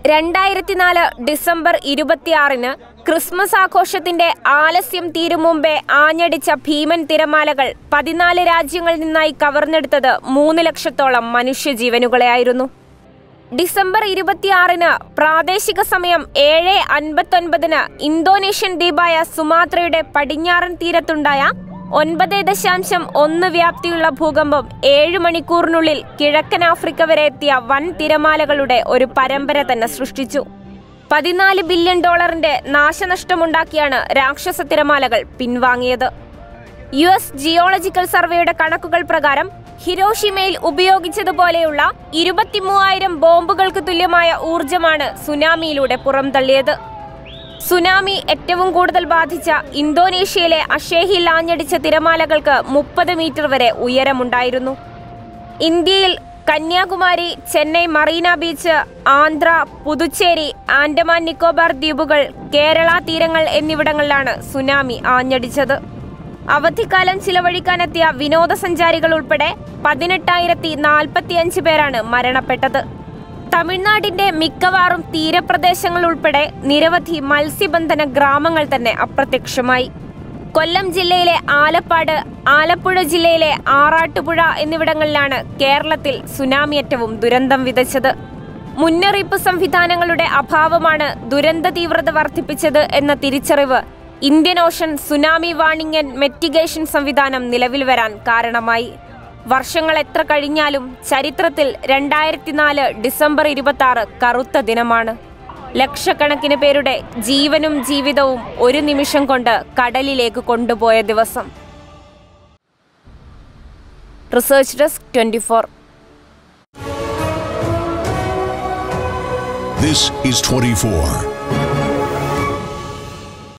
രണ്ടായിരത്തിനാല് ഡിസംബർ ഇരുപത്തിയാറിന് ക്രിസ്മസ് ആഘോഷത്തിന്റെ ആലസ്യം തീരും മുമ്പേ ആഞ്ഞടിച്ച ഭീമൻ തിരമാലകൾ പതിനാല് രാജ്യങ്ങളിൽ നിന്നായി കവർന്നെടുത്തത് മൂന്ന് ലക്ഷത്തോളം മനുഷ്യജീവനുകളെയായിരുന്നു ഡിസംബർ ഇരുപത്തിയാറിന് പ്രാദേശിക സമയം ഏഴ് അൻപത്തൊൻപതിന് ഇന്തോനേഷ്യൻ ദ്വീപായ സുമാത്രയുടെ പടിഞ്ഞാറൻ തീരത്തുണ്ടായ ഒൻപത് ദശാംശം ഒന്ന് വ്യാപ്തിയുള്ള ഭൂകമ്പം ഏഴ് മണിക്കൂറിനുള്ളിൽ കിഴക്കൻ ആഫ്രിക്ക വരെ എത്തിയ വൻ തിരമാലകളുടെ ഒരു പരമ്പര തന്നെ സൃഷ്ടിച്ചു പതിനാല് ബില്യൺ ഡോളറിന്റെ നാശനഷ്ടമുണ്ടാക്കിയാണ് രാക്ഷസ തിരമാലകൾ പിൻവാങ്ങിയത് യു എസ് ജിയോളജിക്കൽ സർവേയുടെ കണക്കുകൾ പ്രകാരം ഹിരോഷിമയിൽ ഉപയോഗിച്ചതുപോലെയുള്ള ഇരുപത്തിമൂവായിരം ബോംബുകൾക്ക് തുല്യമായ ഊർജമാണ് സുനാമിയിലൂടെ പുറംതള്ളിയത് സുനാമി ഏറ്റവും കൂടുതൽ ബാധിച്ച ഇന്തോനേഷ്യയിലെ അഷേഹിൽ ആഞ്ഞടിച്ച തിരമാലകൾക്ക് മുപ്പത് മീറ്റർ വരെ ഉയരമുണ്ടായിരുന്നു ഇന്ത്യയിൽ കന്യാകുമാരി ചെന്നൈ മറീന ബീച്ച് ആന്ധ്ര പുതുച്ചേരി ആൻഡമാൻ നിക്കോബാർ ദ്വീപുകൾ കേരള തീരങ്ങൾ എന്നിവിടങ്ങളിലാണ് സുനാമി ആഞ്ഞടിച്ചത് അവധിക്കാലം ചിലവഴിക്കാനെത്തിയ വിനോദസഞ്ചാരികൾ ഉൾപ്പെടെ പതിനെട്ടായിരത്തി നാൽപ്പത്തിയഞ്ച് പേരാണ് മരണപ്പെട്ടത് തമിഴ്നാടിന്റെ മിക്കവാറും തീരപ്രദേശങ്ങൾ ഉൾപ്പെടെ നിരവധി മത്സ്യബന്ധന ഗ്രാമങ്ങൾ തന്നെ അപ്രത്യക്ഷമായി കൊല്ലം ജില്ലയിലെ ആലപ്പാട് ആലപ്പുഴ ജില്ലയിലെ ആറാട്ടുപുഴ എന്നിവിടങ്ങളിലാണ് കേരളത്തിൽ സുനാമി ഏറ്റവും ദുരന്തം വിതച്ചത് മുന്നറിയിപ്പ് സംവിധാനങ്ങളുടെ അഭാവമാണ് ദുരന്ത തീവ്രത വർദ്ധിപ്പിച്ചത് എന്ന തിരിച്ചറിവ് Indian ocean tsunami warning and mitigation സംവിധാനം നിലവിൽ വരാൻ കാരണമായി വർഷങ്ങൾ എത്ര കഴിഞ്ഞാലും ചരിത്രത്തിൽ രണ്ടായിരത്തി നാല് ഡിസംബർ ഇരുപത്തി ആറ് കറുത്ത ദിനമാണ് ലക്ഷക്കണക്കിന് പേരുടെ ജീവനും ജീവിതവും ഒരു നിമിഷം കൊണ്ട് കടലിലേക്ക് കൊണ്ടുപോയ ദിവസം research desk twenty four This is 24.